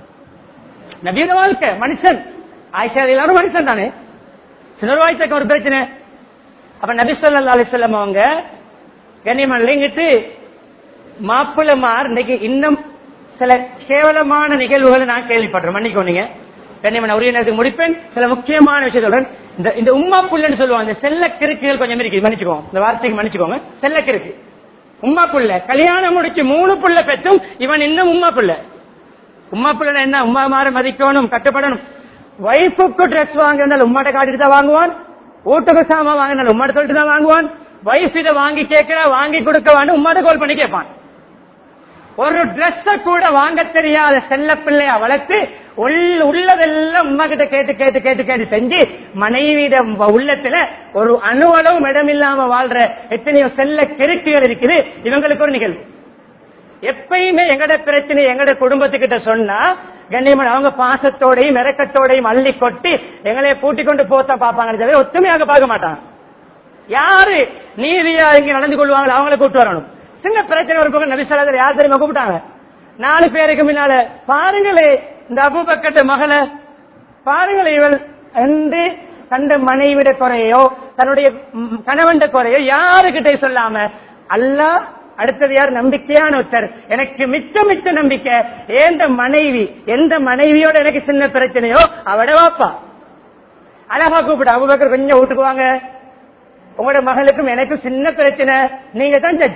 நபியோட வாழ்க்கை மனுஷன் ஆயிஷா அலியல்லானு மனுஷன் தானே சின்ன ஒரு வாய்த்தக்கம் ஒரு பிரச்சனை அப்ப நபி ஸல்லல்லாஹு அலைஹி வஸல்லம் அவங்க கண்ணியமல்லிங்கிட்டு மாப்பிள்ளமார் இன்னைக்கு இன்னும் சில கேவலமான நிகழ்வுகளை நான் கேள்விப்படுறேன் மன்னிக்கோ நீங்க கண்ணியமான உரிய நேரத்துக்கு முடிப்பேன் சில முக்கியமான விஷயத்துடன் இந்த இந்த உம்மா புள்ளன்னு சொல்லுவாங்க இந்த செல்ல கிறுக்குகள் கொஞ்சம் இருக்கு மன்னிச்சுக்கோங்க இந்த வார்த்தைக்கு மன்னிச்சுக்கோங்க செல்ல கிறுக்கு உம்மா புள்ள கல்யாணம் முடிச்சு மூணு புள்ள பெற்றும் இவன் இன்னும் உம்மா புள்ள உம்மா புள்ள என்ன உம்மா மாற மதிக்கணும் கட்டுப்படணும் வைஃபுக்கு ட்ரெஸ் வாங்கினாலும் உம்மாட்ட காட்டிட்டு தான் வாங்குவான் வீட்டுக்கு சாமான் வாங்கினாலும் உம்மாட்ட சொல்லிட்டு தான் வாங்குவான் வைஃப் இதை வாங்கி கேட்கிறா வாங்கி கொடுக்க வேண்டும் உம்மாட்ட கால் பண்ணி கேட்பான் ஒரு Dress கூட வாங்க தெரியாத செல்ல பிள்ளைய வளர்த்து உள்ள- உள்ளதெல்லாம் உமா கிட்ட கேட்டு கேட்டு கேட்டு கேட்டு செஞ்சு மனைவியிடம் வ- உள்ளத்துல ஒரு அணுவளவும் இடம் இல்லாம வாழ்ற எத்தனையோ செல்ல கிறுக்குகள் இருக்குது இவங்களுக்கு ஒரு நிகழ்வு எப்பயுமே எங்கட பிரச்சனை எங்கட குடும்பத்துக்கிட்ட சொன்னா கண்ணியமான அவங்க பாசத்தோடையும் இறக்கத்தோடையும் அள்ளி கொட்டி எங்களை பூட்டி கொண்டு போத்த பாப்பாங்க தவிர ஒத்துமையாக பார்க்க மாட்டாங்க யாரு நீதியா இங்க நடந்து கொள்வாங்களோ அவங்கள கூட்டு வரணும் சின்ன பிரச்சனை ஒரு பக்கம் நபிசலாதர் யார் தெரியுமா கூப்பிட்டாங்க நாலு பேருக்கு முன்னால பாருங்களே இந்த அபுபக்கட்ட மகளை பாருங்களே இவள் என்று கண்ட மனைவிட குறையோ தன்னுடைய ம், கணவன்ட குறையோ யாருக்கிட்ட சொல்லாம அல்லாஹ் அடுத்தது யார் நம்பிக்கையான ஒருத்தர் எனக்கு மிச்ச மிச்ச நம்பிக்கை எந்த மனைவி எந்த மனைவியோட எனக்கு சின்ன பிரச்சனையோ அவட வாப்பா அழகா கூப்பிடு அபுபக்கர் கொஞ்சம் வீட்டுக்கு வாங்க உங்களோட மகளுக்கும் எனக்கும் சின்ன பிரச்சனை நீங்க தான் ஜட்ஜ்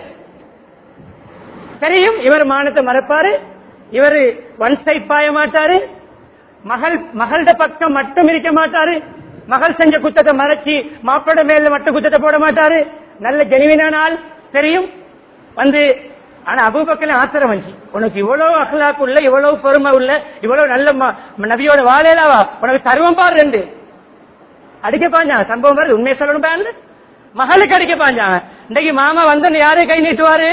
தெரியும் இவர் மானத்தை மறப்பாரு இவர் ஒன் சைட் பாய மாட்டாரு மகள் மகளோட பக்கம் மட்டும் இருக்க மாட்டாரு மகள் செஞ்ச குத்தத்தை மறைச்சி மாப்பிளோட மேல மட்டும் குத்தத்தை போட மாட்டாரு நல்ல ஜெனிவினான ஆள் தெரியும் வந்து ஆனா அபூபக்கல ஆத்திரம் வந்துச்சு உனக்கு இவ்வளவு அகலாக்கு உள்ள இவ்வளவு பொறுமை உள்ள இவ்வளவு நல்ல ம- நபியோட வாழையிலாவா உனக்கு சர்வம் பாரு ரெண்டு அடிக்க பாஞ்சாங்க சம்பவம் வருது உண்மையை சொல்லணும் பாருங்க மகளுக்கு அடிக்க பாஞ்சாங்க இன்னைக்கு மாமா வந்து யாரு கை நீட்டுவாரு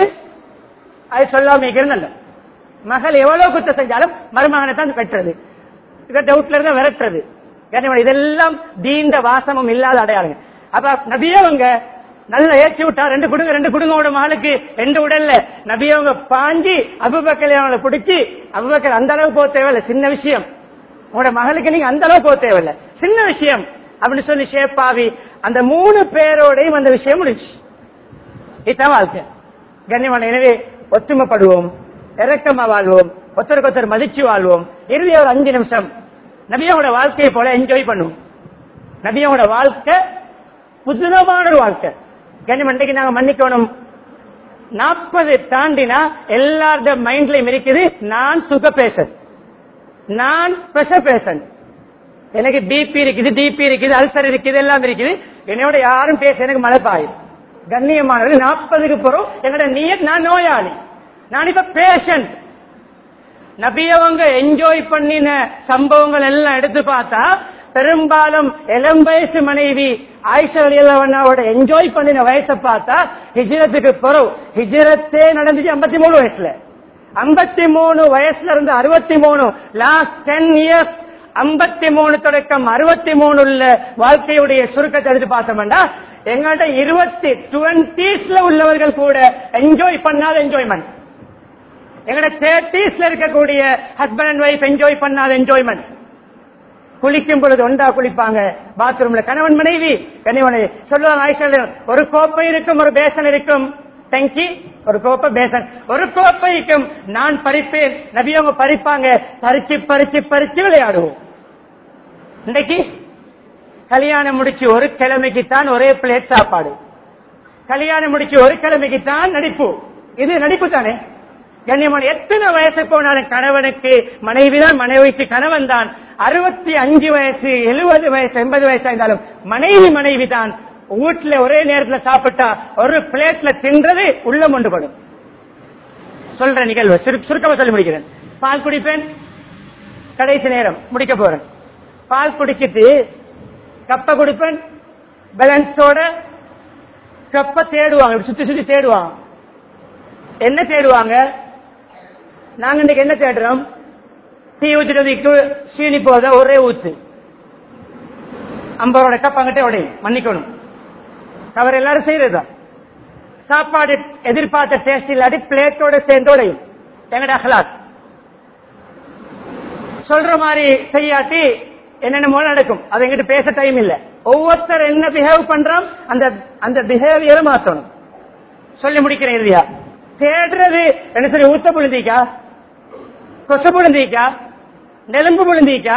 அது சொல்லாம இருக்கிறது மகள் எவ்வளவு குத்தம் செஞ்சாலும் மருமகனை தான் வெட்டுறது இதை டவுட்ல இருந்தா விரட்டுறது கண்ணியமான, இதெல்லாம் தீண்ட வாசமும் இல்லாத அடையாளங்க அப்ப நபியவங்க நல்ல ஏற்றி விட்டா ரெண்டு குடுங்க ரெண்டு குடுங்கோட மகளுக்கு ரெண்டு உடல்ல நபியவங்க பாஞ்சி அபுபக்கலை அவங்களை பிடிச்சி அபுபக்கர் அந்த அளவு போக தேவையில்ல சின்ன விஷயம் உங்களோட மகளுக்கு நீங்க அந்த அளவு போக தேவையில்ல சின்ன விஷயம் அப்படின்னு சொல்லி ஷேப்பாவி அந்த மூணு பேரோடையும் அந்த விஷயம் முடிச்சு இதுதான் வாழ்க்கை கண்ணியமான எனவே ஒத்துமைப்படுவோம் இறக்கமா வாழ்வோம் ஒருத்தருக்கு ஒருத்தர் மதிச்சு வாழ்வோம் இறுதியா ஒரு அஞ்சு நிமிஷம் நபியோட வாழ்க்கையை போல என்ஜாய் பண்ணுவோம் நபியோட வாழ்க்கை புதுனமான ஒரு வாழ்க்கை கண்ணியம் இன்றைக்கு நாங்க மன்னிக்கணும் நாற்பது தாண்டினா எல்லாரோட மைண்ட்லயும் இருக்குது நான் சுக பேசன் நான் பிரஷர் பேசன் எனக்கு பிபி இருக்குது டிபி இருக்குது அல்சர் இருக்குது எல்லாம் இருக்குது என்னோட யாரும் பேச எனக்கு மழை பாயும் கண்ணியமானது நாற்பதுக்கு போறோம் என்னோட நீயத் நான் நோயாளி நான் இப்ப பேஷண்ட் நபியவங்க என்ஜாய் பண்ணின சம்பவங்கள் எல்லாம் எடுத்து பார்த்தா பெரும்பாலும் இளம் வயசு மனைவி ஆயிஷா அலியல்லாவோட என்ஜாய் பண்ணின வயசை பார்த்தா ஹிஜ்ரத்துக்கு பிறகு ஹிஜ்ரத்தே நடந்துச்சு ஐம்பத்தி மூணு வயசுல ஐம்பத்தி மூணு வயசுல இருந்து அறுபத்தி மூணு லாஸ்ட் டென் இயர்ஸ் ஐம்பத்தி மூணு தொடக்கம் அறுபத்தி மூணு உள்ள வாழ்க்கையுடைய சுருக்கத்தை எடுத்து பார்த்தோம்னா எங்கள்கிட்ட இருபத்தி டுவெண்ட்டிஸ்ல உள்ளவர்கள் கூட என்ஜாய் பண்ணாத என்ஜாய்மெண்ட் எங்கட தேர்ட்டிஸ்ல இருக்கக்கூடிய ஹஸ்பண்ட் அண்ட் ஒய்ஃப் என்ஜாய் பண்ணாத என்ஜாய்மெண்ட் குளிக்கும் பொழுது ஒண்டா குளிப்பாங்க பாத்ரூம்ல கணவன் மனைவி கணவனை சொல்லுவாங்க ஆயிஷா ஒரு கோப்பை இருக்கும் ஒரு பேசன் இருக்கும் டங்கி ஒரு கோப்பை பேசன் ஒரு கோப்பைக்கும் நான் பறிப்பேன் நபியவங்க பறிப்பாங்க பறிச்சு பறிச்சு பறிச்சு விளையாடுவோம் இன்னைக்கு கல்யாணம் முடிச்சு ஒரு கிழமைக்கு தான் ஒரே பிளேட் சாப்பாடு கல்யாணம் முடிச்சு ஒரு கிழமைக்கு தான் நடிப்பு இது நடிப்பு தானே கண்ணியமான எத்தனை வயசு போனாலும் கணவனுக்கு மனைவிதான் மனைவிக்கு கணவன் தான் அறுபத்தி அஞ்சு வயசு எழுபது வயசு எண்பது வயசு இருந்தாலும் மனைவி மனைவி தான் வீட்டுல ஒரே நேரத்துல சாப்பிட்டா ஒரு பிளேட்ல தின்றது உள்ளம் ஒன்றுபடும் சொல்ற நிகழ்வு சுரு- சுருக்கமா சொல்லி முடிக்கிறேன் பால் குடிப்பேன் கடைசி நேரம் முடிக்க போறேன் பால் குடிச்சிட்டு கப்ப குடிப்பேன் பேலன்ஸோட கப்ப தேடுவாங்க இப்படி சுத்தி சுத்தி தேடுவாங்க என்ன தேடுவாங்க நாங்க இன்னைக்கு என்ன தேடுறோம் டீ ஊத்துறதுக்கு சீனி போத ஒரே ஊத்து ஐம்பதோட கப் அங்கிட்டே உடையும் மன்னிக்கணும் அவர் எல்லாரும் செய்யறதுதான் சாப்பாடு எதிர்பார்த்த டேஸ்ட் இல்லாட்டி பிளேட்டோட சேர்ந்து உடையும் எங்கட அகலாத் சொல்ற மாதிரி செய்யாட்டி என்னென்னமோ நடக்கும் அது எங்கிட்ட பேச டைம் இல்ல ஒவ்வொருத்தர் என்ன பிஹேவ் பண்றோம் அந்த அந்த பிஹேவியரை மாத்தணும் சொல்லி முடிக்கிறேன் இறுதியா தேடுறது என்ன சரி ஊத்த புழுந்திக்கா கொசு புழுந்திக்கா நெலும்பு புழுந்திக்கா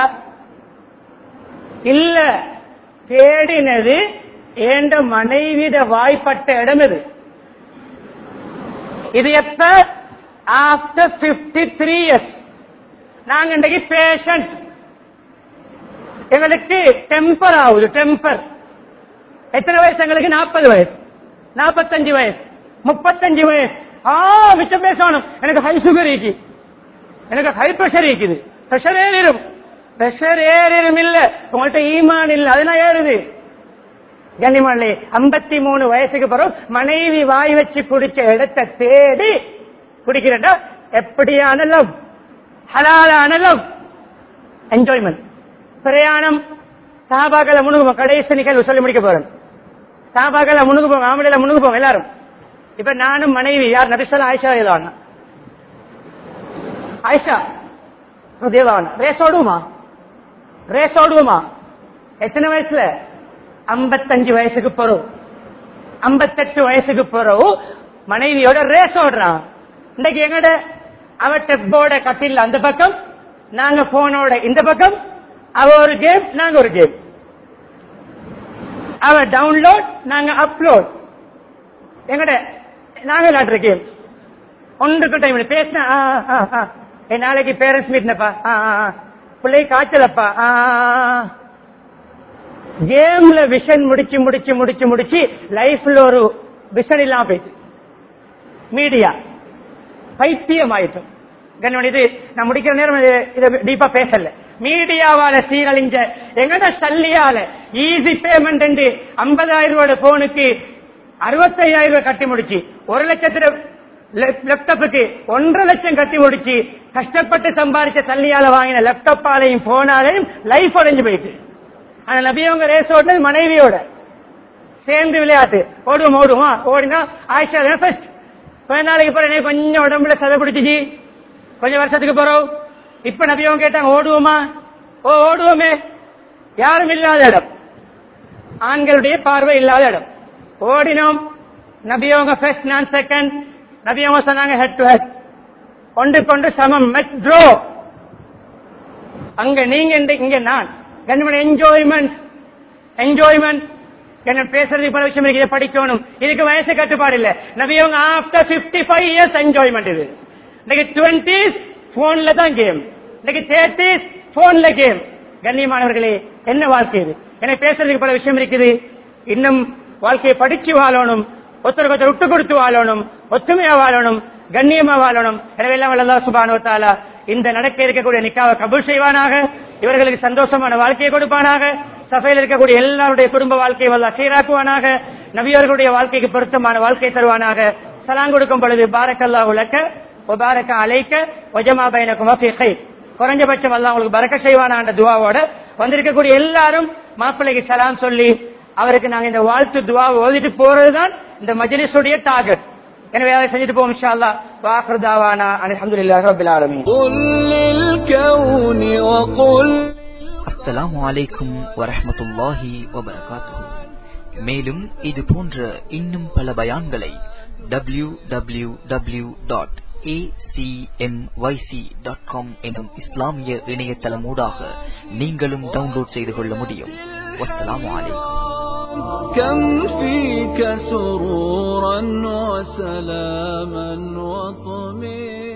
இல்ல தேடினது ஏண்ட மனைவிட வாய்ப்பட்ட இடம் இது இது எப்ப ஆஃப்டர் பிப்டி த்ரீ இயர்ஸ் நாங்க இன்றைக்கு பேஷண்ட் எங்களுக்கு டெம்பர் ஆகுது டெம்பர் எத்தனை வயசு எங்களுக்கு நாற்பது வயசு நாற்பத்தஞ்சு வயசு முப்பத்தஞ்சு வயசு ஆ மிச்சம் பேசணும் எனக்கு ஹை சுகர் இருக்கு எனக்கு ஹை பிரஷர் இருக்குது பிரஷர் ஏறிடும் பிரஷர் ஏறிடும் இல்ல உங்கள்ட்ட ஈமான் இல்ல அதெல்லாம் ஏறுது கண்ணிமல்லி ஐம்பத்தி மூணு வயசுக்கு பிறகு மனைவி வாய் வச்சு குடிச்ச இடத்தை தேடி குடிக்கிறா எப்படியான லவ் ஹலாலான லவ் என்ஜாய்மெண்ட் பிரயாணம் சாபாக்களை முன்னுக்கு போங்க கடைசி நிகழ்வு சொல்லி முடிக்க போறேன் சாபாக்களை முன்னுக்கு போங்க ஆம்பளைல முன்னுக்கு போங்க எல்லாரும் இப்ப நானும் மனைவி யார் நபிசல் ஆயிஷா இல்லான ஆயிஷா தேவான ரேஸ் ஓடுவோமா ரேஸ் ஓடுவோமா எத்தனை வயசுல ஐம்பத்தஞ்சு வயசுக்கு போறோம் ஐம்பத்தெட்டு வயசுக்கு போறோம் மனைவியோட ரேஸ் ஓடுறான் இன்னைக்கு எங்கட அவ டெப்போட கட்டில் அந்த பக்கம் நாங்க போனோட இந்த பக்கம் அவ ஒரு கேம் நாங்க ஒரு கேம் அவ டவுன்லோட் நாங்க அப்லோட் எங்கட நாங்க விளையாடுற கேம் ஒன்றுக்கு டைம் பேசினா என் நாளைக்கு பேரண்ட்ஸ் மீட்னப்பா பிள்ளை காய்ச்சலப்பா கேம்ல விஷன் முடிச்சு முடிச்சு முடிச்சு முடிச்சு லைஃப்ல ஒரு விஷன் இல்லாம போயிட்டு மீடியா பைத்தியம் ஆயிட்டும் கண்மணி இது நான் முடிக்கிற நேரம் இது- இதை டீப்பா பேசல மீடியாவால சீரழிஞ்ச எங்கட சல்லியால ஈஸி பேமெண்ட் என்று ஐம்பதாயிரம் ரூபாய் போனுக்கு அறுபத்தையாயிரம் ரூபாய் கட்டி முடிச்சு ஒரு லட்சத்துல லேப்டாப்புக்கு ஒன்றரை லட்சம் கட்டி முடிச்சு கஷ்டப்பட்டு சம்பாதிச்ச சல்லியால வாங்கின லேப்டாப்பாலையும் போனாலையும் லைஃப் உடைஞ்சு போயிட்டு ஆனா நபியவங்க ரேஸ் ஓடுனது மனைவியோட சேர்ந்து விளையாட்டு ஓடுவோம் ஓடுவோம் ஓடினா ஆயிஷா ஃபர்ஸ்ட் கொஞ்ச நாளைக்கு பிறகு எனக்கு கொஞ்சம் உடம்புல சதை பிடிச்சிச்சு கொஞ்சம் வருஷத்துக்கு போறோம் இப்ப நபியவங்க கேட்டாங்க ஓடுவோமா ஓ ஓடுவோமே யாரும் இல்லாத இடம் ஆண்களுடைய பார்வை இல்லாத இடம் ஓடினோம் நபியவங்க ஃபர்ஸ்ட் நான் செகண்ட் நபியவங்க சொன்னாங்க ஹெட் டு ஹெட் கொண்டு கொண்டு சமம் மெட் ட்ரோ அங்க நீங்க இந்த- இங்க நான் கண்மணி என்ஜாய்மெண்ட் என்ஜாய்மெண்ட் என்ன பேசுறதுக்கு பல விஷயம் இருக்கு இதை படிக்கணும் இதுக்கு வயசு கட்டுப்பாடு இல்ல நபியவங்க after fifty five years enjoyment இது இன்னைக்கு டுவெண்ட்டிஸ் போன்ல தான் கேம் இன்னைக்கு தேர்ட்டிஸ் போன்ல கேம் கண்ணியமானவர்களே என்ன வாழ்க்கை இது எனக்கு பேசுறதுக்கு பல விஷயம் இருக்குது இன்னும் வாழ்க்கையை படிச்சு வாழணும் ஒருத்தருக்கு ஒருத்தர் விட்டு கொடுத்து வாழணும் ஒத்துமையா வாழணும் கண்ணியமா வாழணும் எனவே எல்லாம் வல்லல்லாஹு சுப்ஹானஹு வ தஆலா இந்த நடக்க இருக்கக்கூடிய நிக்காவை கபூல் செய்வானாக இவர்களுக்கு சந்தோஷமான வாழ்க்கையை கொடுப்பானாக சபையில் இருக்கக்கூடிய எல்லாருடைய குடும்ப வாழ்க்கையை வல்ல சீராக்குவானாக நபியவர்களுடைய வாழ்க்கைக்கு பொருத்தமான வாழ்க்கை தருவானாக சலாங் கொடுக்கும் பொழுது பாரக்கல்லாஹு லக்க ஒபாரக்க அலைக்க ஒஜமா பைனக்கும் ஃபீ கைர் குறைஞ்சபட்சம் அல்லாஹ் உங்களுக்கு பரக்க செய்வானான்ற துவாவோட வந்திருக்கக்கூடிய எல்லாரும் மாப்பிள்ளைக்கு சலாம் சொல்லி அவருக்கு நாங்க இந்த வாழ்த்து துவாவை ஓதிட்டு போறதுதான் இந்த மஜ்லிஸுடைய டார்கெட் எனவே அதை செஞ்சுட்டு போவோம் இன்ஷா அல்லாஹ் வாஹர் தாவானா அல்ஹம்துலில்லாஹி ரப்பில் ஆலமீன் قل للكون وقل அஸ்ஸலாமு அலைக்கும் வரஹ்மத்துல்லாஹி வபரகாத்துஹு மேலும் இது போன்ற இன்னும் பல பயான்களை W W W dot dot com எனும் இஸ்லாமிய இணையதளமூடாக நீங்களும் டவுன்லோட் செய்து கொள்ள முடியும் வஸ்ஸலாமு அலைக்கும் كم فيك سرورا وسلاما وطمئنا